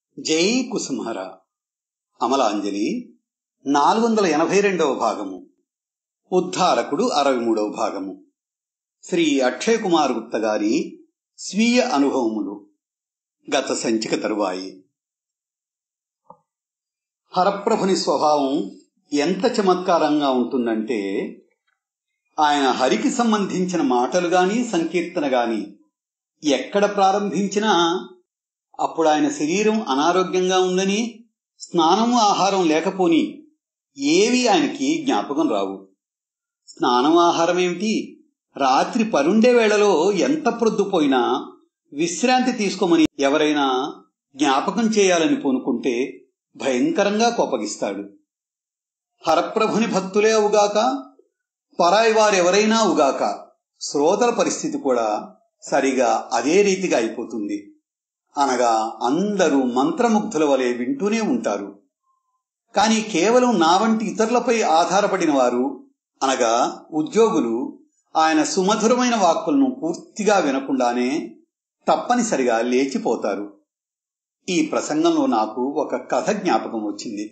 జై కుసుమహర అమలాంజలి నాలుగు వందల ఎనభై రెండవ భాగము ఉద్ధారకుడు అరవై మూడవ భాగము శ్రీ అక్షయ్ కుమార్ గుప్త గారి స్వీయ అనుభవములు గత సంచిక తరువాయి హరప్రభుని స్వభావం ఎంత చమత్కారంగా ఉంటుందంటే ఆయన హరికి సంబంధించిన మాటలు గాని సంకీర్తన గాని ఎక్కడ ప్రారంభించినా అప్పుడు ఆయన శరీరం అనారోగ్యంగా ఉందని స్నానము ఆహారం లేకపోని ఏవి ఆయనకి జ్ఞాపకం రావు స్నానం ఆహారం ఏమిటి రాత్రి పరుండే వేళలో ఎంత ప్రొద్దుపోయినా విశ్రాంతి తీసుకోమని ఎవరైనా జ్ఞాపకం చేయాలని పూనుకుంటే భయంకరంగా కోపగిస్తాడు హరప్రభుని భక్తులే అవుగాక పరాయి వారెవరైనా అవుగాక శ్రోతల పరిస్థితి కూడా సరిగా అదే రీతిగా అయిపోతుంది అనగా అందరూ మంత్రముగ్ధుల వలె వింటూనే ఉంటారు కాని కేవలం నా వంటి ఇతరులపై ఆధారపడిన వారు అనగా ఉద్యోగులు ఆయన సుమధురమైన వాక్కులను పూర్తిగా వినకుండానే తప్పనిసరిగా లేచిపోతారు ఈ ప్రసంగంలో నాకు ఒక కథ జ్ఞాపకం వచ్చింది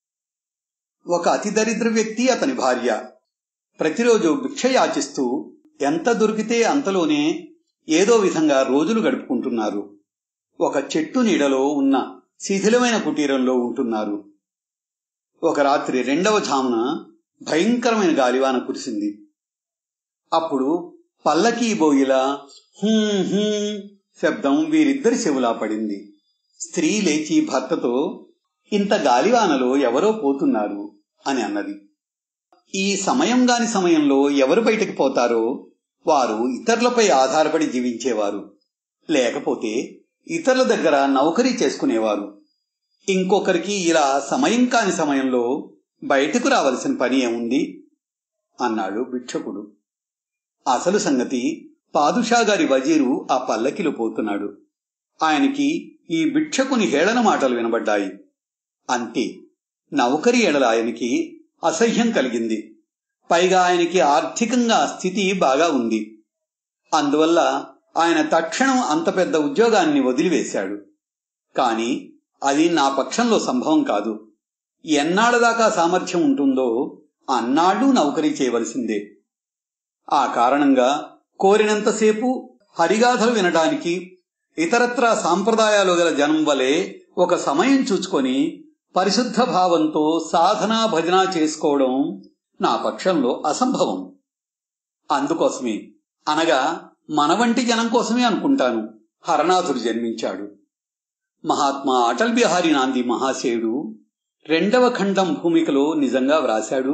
ఒక అతి దరిద్ర వ్యక్తి అతని భార్య ప్రతిరోజు భిక్ష యాచిస్తూ ఎంత దొరికితే అంతలోనే ఏదో విధంగా రోజులు గడుపుకుంటున్నారు ఒక చెట్టు నీడలో ఉన్న శిథిలమైన కుటీరంలో ఉంటున్నారు ఒక రాత్రి రెండవ ఝామున భయంకరమైన గాలివాన కురిసింది అప్పుడు పల్లకీ బోయిలా హూం హూం శబ్దం వీరిద్దరి చెవులా పడింది స్త్రీ లేచి భర్తతో ఇంత గాలివానలో ఎవరో పోతున్నారు అని అన్నది ఈ సమయం గాని సమయంలో ఎవరు బయటకు పోతారో వారు ఇతరులపై ఆధారపడి జీవించేవారు లేకపోతే ఇతరుల దగ్గర నౌకరీ చేసుకునేవారు ఇంకొకరికి ఇలా సమయం కాని సమయంలో బయటకు రావలసిన పని ఏముంది అన్నాడు భిక్షకుడు అసలు సంగతి పాదుషా గారి వజీరు ఆ పల్లకిలో పోతున్నాడు ఆయనకి ఈ భిక్షకుని హేళన మాటలు వినబడ్డాయి అంతే నౌకరి ఎడల ఆయనకి అసహ్యం కలిగింది పైగా ఆయనకి ఆర్థికంగా స్థితి బాగా ఉంది అందువల్ల ఆయన తక్షణం అంత పెద్ద ఉద్యోగాన్ని వదిలివేశాడు కాని అది నా పక్షంలో సంభవం కాదు ఎన్నాళ్ళదాకా సామర్థ్యం ఉంటుందో అన్నాళ్ళు నౌకరీ చేయవలసిందే ఆ కారణంగా కోరినంతసేపు హరిగాథలు వినడానికి ఇతరత్రా సాంప్రదాయాలు గల జనం వలె ఒక సమయం చూచుకొని పరిశుద్ధ భావంతో సాధనా భజన చేసుకోవడం నా పక్షంలో అసంభవం అందుకోసమే అనగా మన వంటి జనం కోసమే అనుకుంటాను హరనాథుడు జన్మించాడు మహాత్మా అటల్ బిహారీ నాంది మహాశయుడు రెండవ ఖండం భూమికలో నిజంగా వ్రాశాడు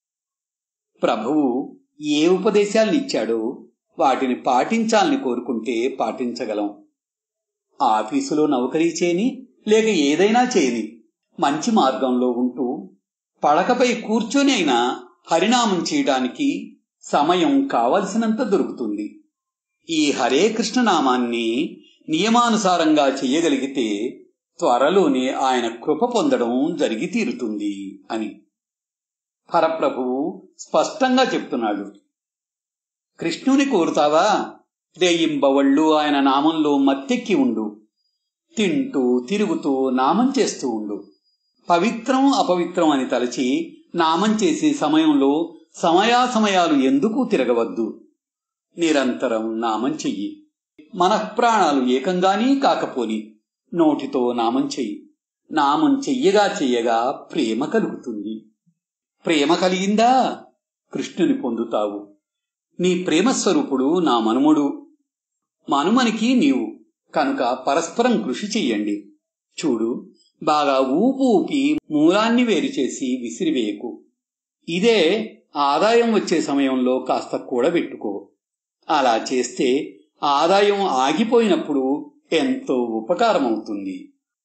ప్రభువు ఏ ఉపదేశాలను ఇచ్చాడో వాటిని పాటించాలని కోరుకుంటే పాటించగలం ఆఫీసులో నౌకరీ చేయని లేక ఏదైనా చేయని మంచి మార్గంలో ఉంటూ పడకపై కూర్చొని అయినా హరినామం చేయడానికి సమయం కావలసినంత దొరుకుతుంది ఈ హరే కృష్ణ నామాన్ని నియమానుసారంగా చెయ్యగలిగితే త్వరలోనే ఆయన కృప పొందడం జరిగి తీరుతుంది అని పరప్రభువు స్పష్టంగా చెప్తున్నాడు కృష్ణుని కోరుతావా దేయింబవళ్ళు ఆయన నామంలో మత్తెక్కి ఉండు తింటూ తిరుగుతూ నామం చేస్తూ ఉండు పవిత్రం అపవిత్రం అని తలచి నామం చేసే సమయంలో సమయాసమయాలు ఎందుకు తిరగవద్దు నిరంతరం నామం చెయ్యి మనఃప్రాణాలు ఏకంగానీ కాకపోని నోటితో నామం చెయ్యి నామం చెయ్యగా చెయ్యగా ప్రేమ కలుగుతుంది ప్రేమ కలిగిందా కృష్ణుని పొందుతావు నీ ప్రేమస్వరూపుడు నా మనుముడు మనుమనికి నీవు కనుక పరస్పరం కృషి చెయ్యండి చూడు బాగా ఊపు ఊపి మూలాన్ని వేరు చేసి విసిరివేయకు ఇదే ఆదాయం వచ్చే సమయంలో కాస్త కూడబెట్టుకో అలా చేస్తే ఆదాయం ఆగిపోయినప్పుడు ఎంతో ఉపకారమవుతుంది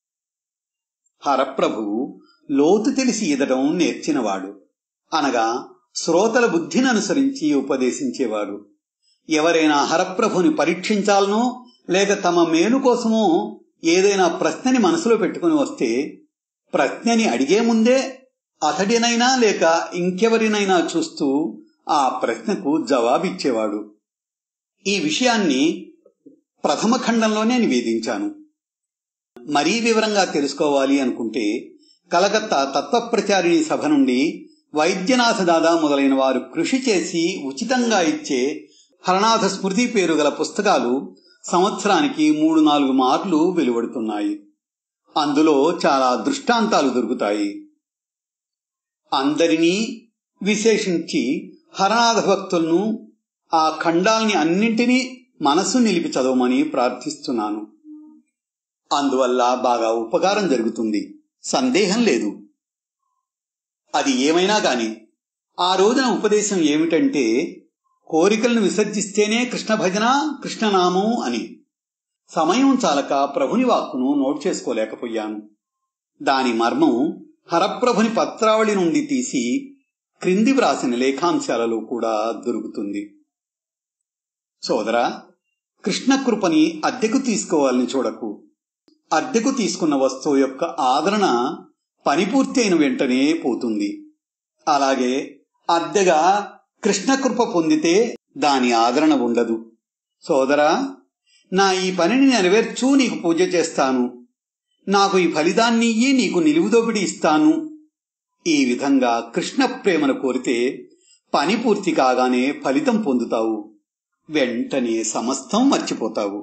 హరప్రభువు లోతు తెలిసి ఈదడం నేర్చినవాడు అనగా శ్రోతల బుద్ధిని అనుసరించి ఉపదేశించేవాడు ఎవరైనా హరప్రభుని పరీక్షించాలనో లేక తమ మేలు కోసమో ఏదైనా ప్రశ్నని మనసులో పెట్టుకుని వస్తే ప్రశ్నని అడిగే ముందే అతడినైనా లేక ఇంకెవరినైనా చూస్తూ ఆ ప్రశ్నకు జవాబిచ్చేవాడు ఈ విషయాన్ని ప్రథమ ఖండంలోనే నివేదించాను మరీ వివరంగా తెలుసుకోవాలి అనుకుంటే కలకత్తా తత్వప్రచారిణి సభ నుండి వైద్యనాథ దాదా మొదలైన వారు కృషి చేసి ఉచితంగా ఇచ్చే హరనాథ స్మృతి పేరు గల పుస్తకాలు సంవత్సరానికి మూడు నాలుగు మార్లు వెలువడుతున్నాయి అందులో చాలా దృష్టాంతాలు దొరుకుతాయి అందరినీ విశేషించి హరనాథ భక్తులను ఆ ఖండాల్ని అన్నింటినీ మనసు నిలిపి చదవమని ప్రార్థిస్తున్నాను అందువల్ల బాగా ఉపకారం జరుగుతుంది సందేహం లేదు అది ఏమైనా గాని ఆ రోజున ఉపదేశం ఏమిటంటే కోరికలను విసర్జిస్తేనే కృష్ణ భజన కృష్ణనామం అని సమయం చాలక ప్రభుని వాక్కును నోట్ చేసుకోలేకపోయాను దాని మర్మం హరప్రభుని పత్రావళి నుండి తీసి క్రింది వ్రాసిన లేఖాంశాలలో కూడా దొరుకుతుంది సోదరా కృష్ణకృపని అద్దెకు తీసుకోవాలని చూడకు అద్దెకు తీసుకున్న వస్తువు యొక్క ఆదరణ పని పూర్తయిన వెంటనే పోతుంది అలాగే అద్దెగా కృష్ణకృప పొందితే దాని ఆదరణ ఉండదు సోదరా నా ఈ పనిని నెరవేర్చు నీకు పూజ చేస్తాను నాకు ఈ ఫలితాన్ని నీకు నిలువుదోపిడి ఇస్తాను ఈ విధంగా కృష్ణ ప్రేమను కోరితే పని పూర్తి కాగానే ఫలితం పొందుతావు వెంటనే సమస్తం మర్చిపోతావు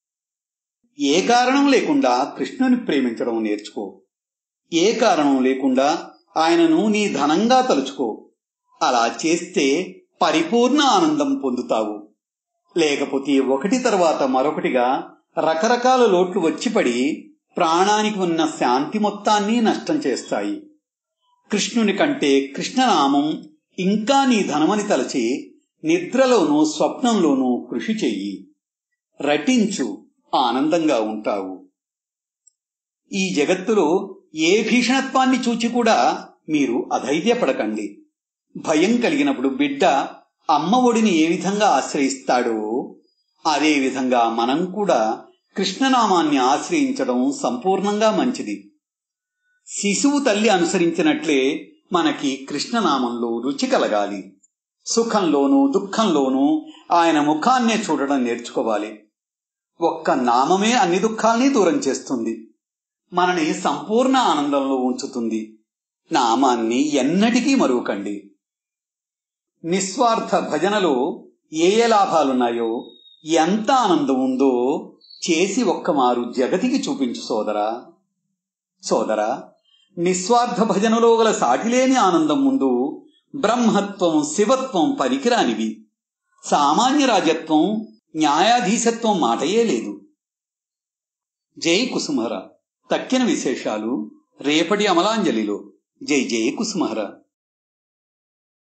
ఏ కారణం లేకుండా కృష్ణుని ప్రేమించడం నేర్చుకో ఏ కారణం లేకుండా ఆయనను నీ ధనంగా తలుచుకో అలా చేస్తే పరిపూర్ణ ఆనందం పొందుతావు లేకపోతే ఒకటి తర్వాత మరొకటిగా రకరకాల లోట్లు వచ్చిపడి ప్రాణానికి ఉన్న శాంతి మొత్తాన్ని నష్టం చేస్తాయి కృష్ణుని కంటే కృష్ణనామం ఇంకా నీ ధనమని తలచి నిద్రలోనూ స్వప్నంలోనూ కృషి చెయ్యి రటించు ఆనందంగా ఉంటావు ఈ జగత్తులో ఏ భీషణత్వాన్ని చూచి కూడా మీరు అధైర్యపడకండి భయం కలిగినప్పుడు బిడ్డ అమ్మ ఒడిని ఏ విధంగా ఆశ్రయిస్తాడో అదే విధంగా మనం కూడా కృష్ణనామాన్ని ఆశ్రయించడం సంపూర్ణంగా మంచిది శిశువు తల్లి అనుసరించినట్లే మనకి కృష్ణనామంలో రుచి కలగాలి సుఖంలోనూ దుఃఖంలోనూ ఆయన ముఖాన్నే చూడడం నేర్చుకోవాలి ఒక్క నామమే అన్ని దుఃఖాల్ని దూరం చేస్తుంది మనని సంపూర్ణ ఆనందంలో ఉంచుతుంది నామాన్ని ఎన్నటికీ మరువకండి నిస్వార్థ భజనలో ఏ ఏ లాభాలున్నాయో ఎంత ఆనందం ఉందో చేసి ఒక్కమారు జగతికి చూపించు సోదరా సోదరా నిస్వార్థ భజనలో గల సాటిలేని ఆనందం ముందు బ్రహ్మత్వం శివత్వం పనికిరానివి సామాన్య రాజత్వం న్యాయాధీశత్వం మాటయే లేదు జై కుసుమహర తక్కిన విశేషాలు రేపటి అమలాంజలిలో జై జై కుసుమహర